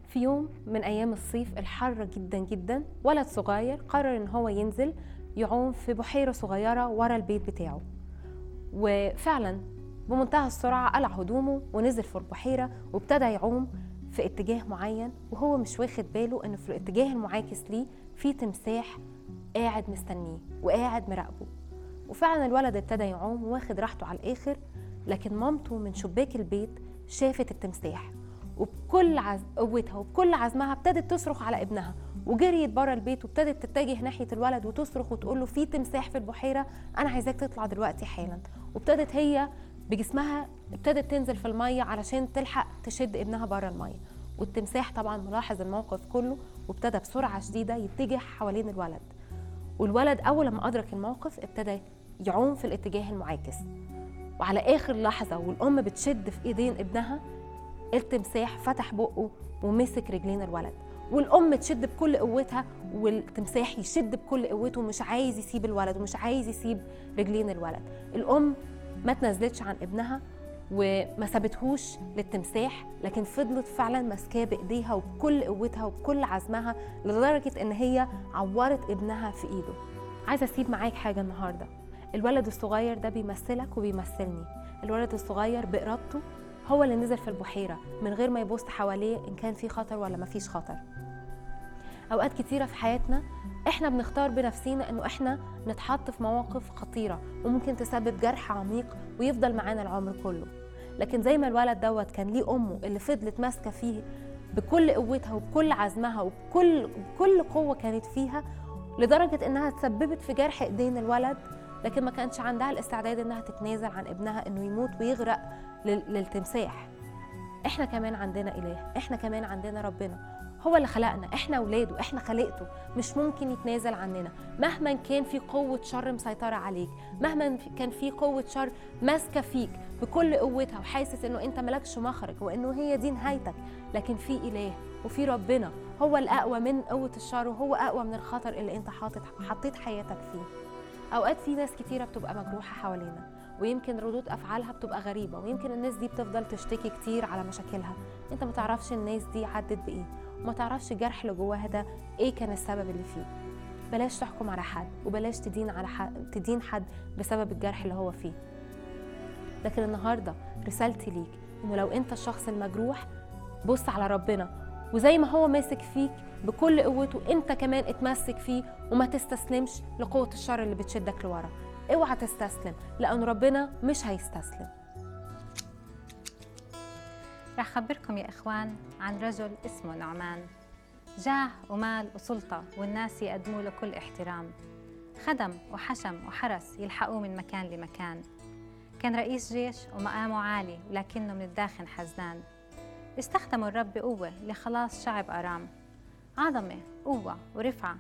في يوم من ايام الصيف الحر جدا جدا ولد صغير قرر ان هو ينزل يعوم في بحيره صغيره ورا البيت بتاعه وفعلا بمنتهى السرعه قلع هدومه ونزل في البحيره وابتدى يعوم في اتجاه معين وهو مش واخد باله ان في الاتجاه المعاكس ليه في تمساح قاعد مستنيه وقاعد مراقبه وفعلا الولد ابتدى يعوم واخد راحته على الاخر لكن مامته من شباك البيت شافت التمساح وبكل عز... قوتها وبكل عزمها ابتدت تصرخ على ابنها وجريت بره البيت وابتدت تتجه ناحيه الولد وتصرخ وتقول له في تمساح في البحيره انا عايزاك تطلع دلوقتي حالا وابتدت هي بجسمها ابتدت تنزل في الميه علشان تلحق تشد ابنها بره الميه والتمساح طبعا ملاحظ الموقف كله وابتدى بسرعه شديده يتجه حوالين الولد والولد اول لما ادرك الموقف ابتدى يعوم في الاتجاه المعاكس وعلى اخر لحظه والام بتشد في ايدين ابنها التمساح فتح بقه ومسك رجلين الولد والام تشد بكل قوتها والتمساح يشد بكل قوته ومش عايز يسيب الولد ومش عايز يسيب رجلين الولد الام ما تنزلتش عن ابنها وما سابتهوش للتمساح لكن فضلت فعلا ماسكاه بايديها وبكل قوتها وبكل عزمها لدرجه ان هي عورت ابنها في ايده عايزه اسيب معاك حاجه النهارده الولد الصغير ده بيمثلك وبيمثلني الولد الصغير بإرادته هو اللي نزل في البحيرة من غير ما يبص حواليه إن كان في خطر ولا ما فيش خطر أوقات كتيرة في حياتنا إحنا بنختار بنفسينا إنه إحنا نتحط في مواقف خطيرة وممكن تسبب جرح عميق ويفضل معانا العمر كله لكن زي ما الولد دوت كان ليه أمه اللي فضلت ماسكة فيه بكل قوتها وبكل عزمها وبكل بكل قوة كانت فيها لدرجة إنها تسببت في جرح إيدين الولد لكن ما كانش عندها الاستعداد انها تتنازل عن ابنها انه يموت ويغرق للتمساح احنا كمان عندنا اله احنا كمان عندنا ربنا هو اللي خلقنا احنا اولاده احنا خلقته مش ممكن يتنازل عننا مهما كان في قوه شر مسيطره عليك مهما كان في قوه شر ماسكه فيك بكل قوتها وحاسس انه انت ملكش مخرج وانه هي دي نهايتك لكن في اله وفي ربنا هو الاقوى من قوه الشر وهو اقوى من الخطر اللي انت حاطط حطيت حياتك فيه اوقات في ناس كتيره بتبقى مجروحه حوالينا ويمكن ردود افعالها بتبقى غريبه ويمكن الناس دي بتفضل تشتكي كتير على مشاكلها انت ما تعرفش الناس دي عدت بايه وما تعرفش الجرح اللي جواها ده ايه كان السبب اللي فيه بلاش تحكم على حد وبلاش تدين على حد تدين حد بسبب الجرح اللي هو فيه لكن النهارده رسالتي ليك انه لو انت الشخص المجروح بص على ربنا وزي ما هو ماسك فيك بكل قوته انت كمان اتمسك فيه وما تستسلمش لقوة الشر اللي بتشدك لورا اوعى تستسلم لأن ربنا مش هيستسلم رح خبركم يا إخوان عن رجل اسمه نعمان جاه ومال وسلطة والناس يقدموا له كل احترام خدم وحشم وحرس يلحقوه من مكان لمكان كان رئيس جيش ومقامه عالي ولكنه من الداخل حزنان استخدموا الرب بقوة لخلاص شعب أرام عظمة قوة ورفعة